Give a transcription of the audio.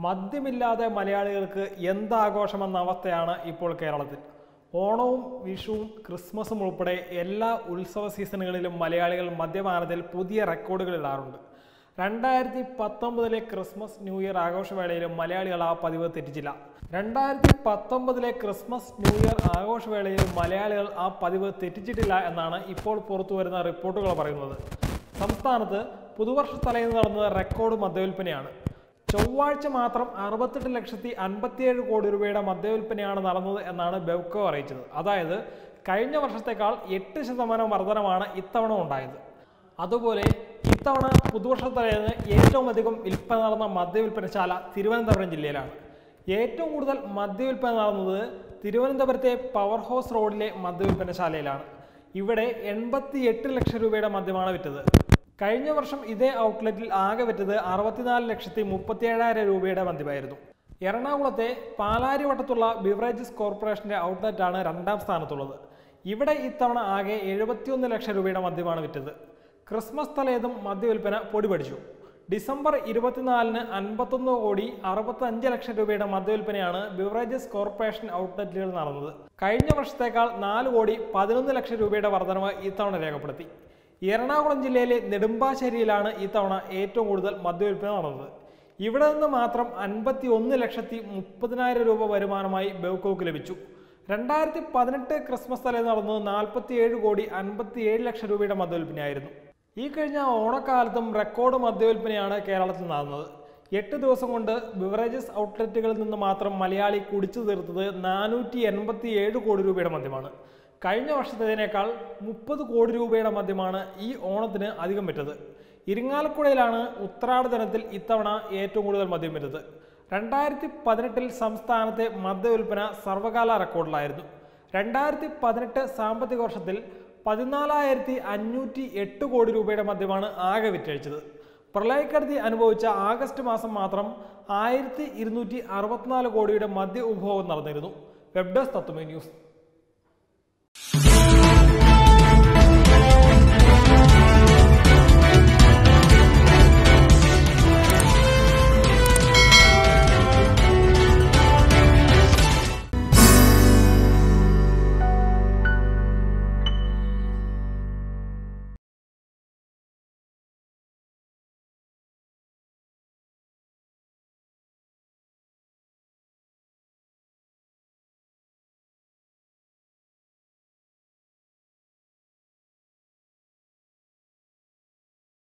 മദ്യമില്ലാതെ മലയാളികൾക്ക് എന്താഘോഷമെന്ന അവസ്ഥയാണ് ഇപ്പോൾ കേരളത്തിൽ ഓണവും വിഷുവും ക്രിസ്മസും ഉൾപ്പെടെ എല്ലാ ഉത്സവ സീസണുകളിലും മലയാളികൾ മദ്യപാനത്തിൽ പുതിയ റെക്കോർഡുകൾ ഇടാറുണ്ട് രണ്ടായിരത്തി പത്തൊമ്പതിലെ ക്രിസ്മസ് ന്യൂ ഇയർ ആഘോഷവേളയിലും മലയാളികൾ ആ പതിവ് തെറ്റിച്ചില്ല രണ്ടായിരത്തി പത്തൊമ്പതിലെ ക്രിസ്മസ് ന്യൂ ഇയർ ആഘോഷവേളയിലും മലയാളികൾ ആ പതിവ് തെറ്റിച്ചിട്ടില്ല എന്നാണ് ഇപ്പോൾ പുറത്തു വരുന്ന റിപ്പോർട്ടുകൾ പറയുന്നത് സംസ്ഥാനത്ത് പുതുവർഷ തലേന്ന് നടന്നത് റെക്കോർഡ് മദ്യവിൽപ്പനയാണ് ചൊവ്വാഴ്ച മാത്രം അറുപത്തെട്ട് ലക്ഷത്തി അൻപത്തിയേഴ് കോടി രൂപയുടെ മദ്യവിൽപ്പനയാണ് നടന്നത് എന്നാണ് ബെവ്കോ അറിയിച്ചത് അതായത് കഴിഞ്ഞ വർഷത്തേക്കാൾ എട്ട് ശതമാനം വർധനമാണ് ഇത്തവണ ഉണ്ടായത് അതുപോലെ ഇത്തവണ പുതുവർഷ തലേന്ന് ഏറ്റവും അധികം വിൽപ്പന നടന്ന മദ്യവിൽപ്പനശാല തിരുവനന്തപുരം ജില്ലയിലാണ് ഏറ്റവും കൂടുതൽ മദ്യവിൽപ്പന നടന്നത് തിരുവനന്തപുരത്തെ പവർ ഹൗസ് റോഡിലെ മദ്യവിൽപ്പനശാലയിലാണ് ഇവിടെ എൺപത്തി എട്ട് ലക്ഷം രൂപയുടെ മദ്യമാണ് വിറ്റത് കഴിഞ്ഞ വർഷം ഇതേ ഔട്ട്ലെറ്റിൽ ആകെ വിറ്റത് അറുപത്തിനാല് ലക്ഷത്തി മുപ്പത്തിയേഴായിരം രൂപയുടെ മദ്യമായിരുന്നു എറണാകുളത്തെ പാലാരിവട്ടത്തുള്ള ബിവറേജസ് കോർപ്പറേഷന്റെ ഔട്ട്ലെറ്റാണ് രണ്ടാം സ്ഥാനത്തുള്ളത് ഇവിടെ ഇത്തവണ ആകെ എഴുപത്തിയൊന്ന് ലക്ഷം രൂപയുടെ മദ്യമാണ് വിറ്റത് ക്രിസ്മസ് തലേതും മദ്യവിൽപ്പന പൊടിപടിച്ചു ഡിസംബർ ഇരുപത്തിനാലിന് അൻപത്തൊന്ന് കോടി അറുപത്തഞ്ച് ലക്ഷം രൂപയുടെ മദ്യവിൽപ്പനയാണ് ബിവറേജസ് കോർപ്പറേഷൻ ഔട്ട്ലെറ്റുകൾ നടന്നത് കഴിഞ്ഞ വർഷത്തേക്കാൾ നാല് കോടി പതിനൊന്ന് ലക്ഷം രൂപയുടെ വർധനവ് ഇത്തവണ രേഖപ്പെടുത്തി എറണാകുളം ജില്ലയിലെ നെടുമ്പാശ്ശേരിയിലാണ് ഇത്തവണ ഏറ്റവും കൂടുതൽ മദ്യവിൽപ്പന നടന്നത് ഇവിടെ നിന്ന് മാത്രം അൻപത്തി ഒന്ന് ലക്ഷത്തി മുപ്പതിനായിരം രൂപ വരുമാനമായി ബെവ്കോക്ക് ലഭിച്ചു രണ്ടായിരത്തി പതിനെട്ട് ക്രിസ്മസ് തലേന്ന് നടന്നത് നാൽപ്പത്തിയേഴ് കോടി അൻപത്തിയേഴ് ലക്ഷം രൂപയുടെ മദ്യവിൽപ്പനയായിരുന്നു ഈ കഴിഞ്ഞ ഓണക്കാലത്തും റെക്കോർഡ് മദ്യവിൽപ്പനയാണ് കേരളത്തിൽ നടന്നത് എട്ട് ദിവസം കൊണ്ട് ബിവറേജസ് ഔട്ട്ലെറ്റുകളിൽ നിന്ന് മാത്രം മലയാളി കുടിച്ചു തീർത്തത് നാനൂറ്റി എൺപത്തി ഏഴ് കോടി രൂപയുടെ മദ്യമാണ് കഴിഞ്ഞ വർഷത്തേതിനേക്കാൾ മുപ്പത് കോടി രൂപയുടെ മദ്യമാണ് ഈ ഓണത്തിന് അധികം വിറ്റത് ഇരിങ്ങാലക്കുടയിലാണ് ഉത്രാട ദിനത്തിൽ ഇത്തവണ ഏറ്റവും കൂടുതൽ മദ്യം വിറ്റത് രണ്ടായിരത്തി പതിനെട്ടിൽ സംസ്ഥാനത്തെ മദ്യവിൽപ്പന സർവകാല റെക്കോർഡിലായിരുന്നു രണ്ടായിരത്തി പതിനെട്ട് സാമ്പത്തിക വർഷത്തിൽ പതിനാലായിരത്തി അഞ്ഞൂറ്റി എട്ട് കോടി രൂപയുടെ മദ്യമാണ് ആകെ വിറ്റഴിച്ചത് പ്രളയക്കെടുതി അനുഭവിച്ച ആഗസ്റ്റ് മാസം മാത്രം ആയിരത്തി ഇരുന്നൂറ്റി അറുപത്തിനാല് കോടിയുടെ മദ്യ ഉപഭോഗം നടന്നിരുന്നു വെബ് ഡെസ്ക് തത്വമേ ന്യൂസ്